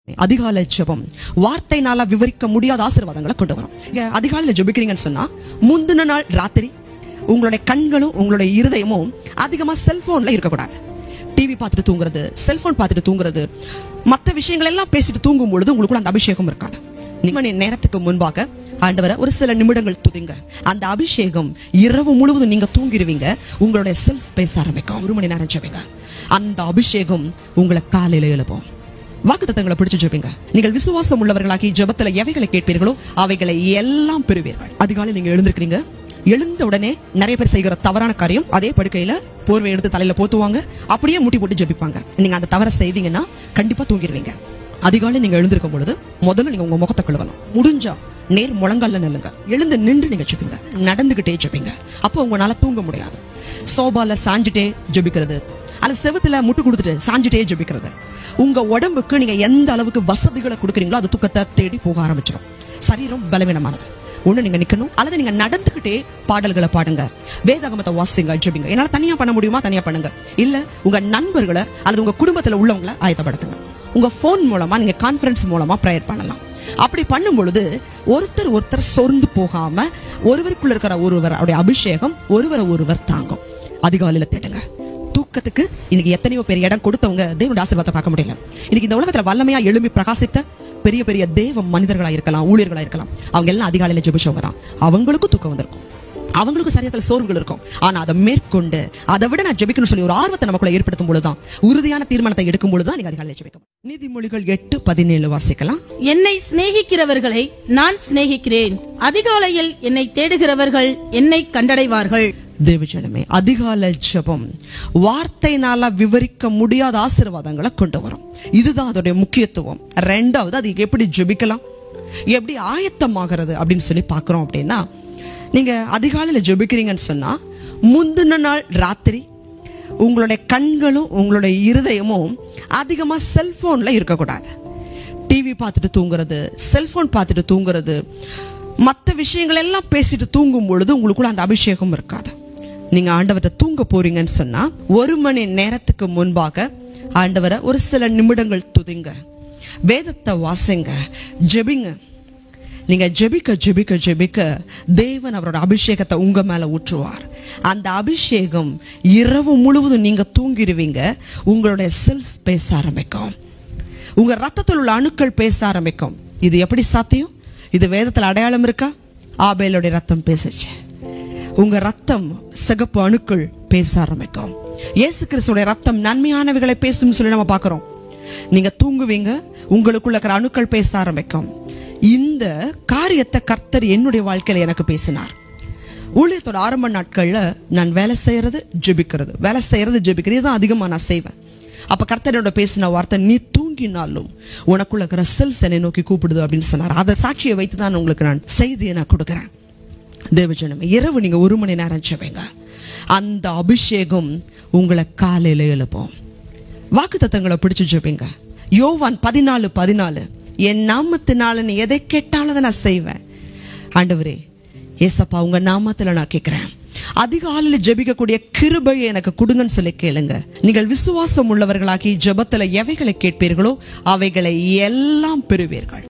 அதிகாலை ஜெபம் வார்த்தைனால விவரிக்க முடியாத ஆசீர்வாதங்களை கொண்டு வரும் இங்க அதிகாலையில ஜெபிக்கிறீங்கன்னு சொன்னா முந்தின நாள் ராத்திரி உங்களுடைய கண்களும் உங்களுடைய இருதயமும் அதிகமா செல்போன்ல இருக்கக்கூடாது டிவி பார்த்துட்டு தூங்குறது செல்போன் பார்த்துட்டு தூங்குறது மற்ற விஷயங்கள் எல்லாம் பேசிட்டு தூங்கும் பொழுது உங்களுக்குள்ள அந்த அபிஷேகம் இருக்காது நீ மணி நேரத்துக்கு முன்பாக ஆண்டவரை ஒரு சில நிமிடங்கள் துதிங்க அந்த அபிஷேகம் இரவு முழுவதும் நீங்க தூங்கிடுவீங்க உங்களுடைய செல்ஸ் பேச ஆரம்பிக்கும் ஒரு மணி நேரம் ஜெபிங்க அந்த அபிஷேகம் உங்களை காலையில எழுப்போம் வாக்குத்தத்தங்களை பிடிச்சு ஜெபிங்க நீங்கள் விசுவாசம் உள்ளவர்களாகி ஜெபத்துல எவைகளை கேட்பீர்களோ அவைகளை எல்லாம் பெறுவீர்கள் அதிகாலை நீங்க எழுந்திருக்கிறீங்க எழுந்த உடனே நிறைய பேர் செய்கிற தவறான காரியம் அதே படுக்கையில போர்வை எடுத்து தலையில போத்துவாங்க அப்படியே முட்டி போட்டு ஜெபிப்பாங்க நீங்க அந்த தவறை செய்தீங்கன்னா கண்டிப்பா தூங்கிடுவீங்க அதிகாலை நீங்க எழுந்திருக்கும் பொழுது முதல்ல நீங்க உங்க முகத்தை கழுவணும் முடிஞ்சா நேர் முழங்கால்ல நில்லுங்க எழுந்து நின்று நீங்க ஜெபிங்க நடந்துகிட்டே ஜெபிங்க அப்போ உங்களால தூங்க முடியாது சோபால சாஞ்சிட்டே ஜெபிக்கிறது அல்ல செவுத்துல முட்டு கொடுத்துட்டு சாஞ்சிட்டே ஜெபிக்கிறது உங்க உடம்புக்கு நீங்க எந்த அளவுக்கு வசதிகளை கொடுக்குறீங்களோ அது தூக்கத்தை தேடி போக ஆரம்பிச்சிடும் சரீரம் பலவீனமானது ஒண்ணு நீங்க நிக்கணும் அல்லது நீங்க நடந்துகிட்டே பாடல்களை பாடுங்க வேதாகமத்தை வாசிங்க ஜெபிங்க என்னால தனியா பண்ண முடியுமா தனியா பண்ணுங்க இல்ல உங்க நண்பர்களை அல்லது உங்க குடும்பத்துல உள்ளவங்களை ஆயத்தப்படுத்துங்க உங்க ஃபோன் மூலமா நீங்க கான்ஃபரன்ஸ் மூலமா ப்ரேயர் பண்ணலாம் அப்படி பண்ணும் பொழுது ஒருத்தர் ஒருத்தர் சொர்ந்து போகாம ஒருவருக்குள்ள இருக்கிற ஒருவர் அவருடைய அபிஷேகம் ஒருவரை ஒருவர் தாங்கும் அதிகாலையில தேடுங்க தூக்கத்துக்கு இன்னைக்கு எத்தனையோ பேர் இடம் கொடுத்தவங்க தேவனுடைய ஆசீர்வாதத்தை பார்க்க முடியல இன்னைக்கு இந்த உலகத்துல வல்லமையா எழும்பி பிரகாசித்த பெரிய பெரிய தேவ மனிதர்களா இருக்கலாம் ஊழியர்களா இருக்கலாம் அவங்க எல்லாம் அதிகாலையில ஜெபிச்சவங்க தான் அவங்களுக்கும் தூக்கம் வந்திருக்கும் அவங்களுக்கும் சரியத்துல சோர்வுகள் இருக்கும் ஆனா அதை மேற்கொண்டு அதை விட நான் ஜெபிக்கணும்னு சொல்லி ஒரு ஆர்வத்தை நமக்குள்ள ஏற்படுத்தும் பொழுதுதான் உறுதியான தீர்மானத்தை எடுக்கும் பொழுதுதான் நீங்க அதிகாலையில ஜெபிக்கும் நீதிமொழிகள் எட்டு பதினேழு வாசிக்கலாம் என்னை சிநேகிக்கிறவர்களை நான் சிநேகிக்கிறேன் அதிகாலையில் என்னை தேடுகிறவர்கள் என்னை கண்டடைவார்கள் தேவஜனமே அதிகால ஜெபம் வார்த்தைனால விவரிக்க முடியாத ஆசீர்வாதங்களை கொண்டு வரும் இதுதான் அதோடைய முக்கியத்துவம் ரெண்டாவது அது எப்படி ஜெபிக்கலாம் எப்படி ஆயத்தமாகிறது அப்படின்னு சொல்லி பார்க்குறோம் அப்படின்னா நீங்க அதிகாலையில் ஜெபிக்கிறீங்கன்னு சொன்னா முந்தின நாள் ராத்திரி உங்களுடைய கண்களும் உங்களுடைய இருதயமும் அதிகமா செல்போன்ல இருக்கக்கூடாது டிவி பார்த்துட்டு தூங்குறது செல்போன் பார்த்துட்டு தூங்குறது மற்ற விஷயங்கள் எல்லாம் பேசிட்டு தூங்கும் பொழுது உங்களுக்குள்ள அந்த அபிஷேகம் இருக்காது நீங்க ஆண்டவரை தூங்க போறீங்கன்னு சொன்னா ஒரு மணி நேரத்துக்கு முன்பாக ஆண்டவரை ஒரு சில நிமிடங்கள் துதிங்க வேதத்தை வாசிங்க ஜெபிங்க நீங்க ஜெபிக்க ஜெபிக்க ஜெபிக்க தேவன் அவரோட அபிஷேகத்தை உங்க மேல ஊற்றுவார் அந்த அபிஷேகம் இரவு முழுவதும் நீங்க தூங்கிடுவீங்க உங்களுடைய செல்ஸ் பேச ஆரம்பிக்கும் உங்க ரத்தத்தில் உள்ள அணுக்கள் பேச ஆரம்பிக்கும் இது எப்படி சாத்தியம் இது வேதத்தில் அடையாளம் இருக்கா ஆபேலுடைய ரத்தம் பேசுச்சு உங்க ரத்தம் சிகப்பு அணுக்கள் பேச ஆரம்பிக்கும் இயேசு கிறிஸ்துடைய ரத்தம் நன்மையானவைகளை பேசும்னு சொல்லி நம்ம பார்க்கிறோம் நீங்க தூங்குவீங்க உங்களுக்குள்ள இருக்கிற அணுக்கள் பேச ஆரம்பிக்கும் இந்த காரியத்தை கர்த்தர் என்னுடைய வாழ்க்கையில எனக்கு பேசினார் ஊழியத்தோட ஆரம்ப நாட்கள்ல நான் வேலை செய்யறது ஜெபிக்கிறது வேலை செய்யறது ஜெபிக்கிறது தான் அதிகமா நான் செய்வேன் அப்ப கர்த்தரோட பேசின வார்த்தை நீ தூங்கினாலும் உனக்குள்ள இருக்கிற செல்ஸ் என்னை நோக்கி கூப்பிடுது அப்படின்னு சொன்னார் அதை சாட்சியை வைத்து தான் உங்களுக்கு நான் செய்தியை நான் கொடுக்குறேன் தேவஜனமே இரவு நீங்க ஒரு மணி நேரம் ஜெபிங்க அந்த அபிஷேகம் உங்களை காலையில எழுப்போம் வாக்குத்தத்தங்களை பிடிச்சு ஜெபிங்க யோவான் பதினாலு பதினாலு என் நாமத்தினால நீ எதை கேட்டாலும் அதை நான் செய்வேன் ஆண்டவரே ஏசப்பா உங்க நாமத்துல நான் கேட்கிறேன் அதிகாலையில் ஜெபிக்கக்கூடிய கிருபையை எனக்கு கொடுங்கன்னு சொல்லி கேளுங்க நீங்கள் விசுவாசம் உள்ளவர்களாகி ஜெபத்துல எவைகளை கேட்பீர்களோ அவைகளை எல்லாம் பெறுவீர்கள்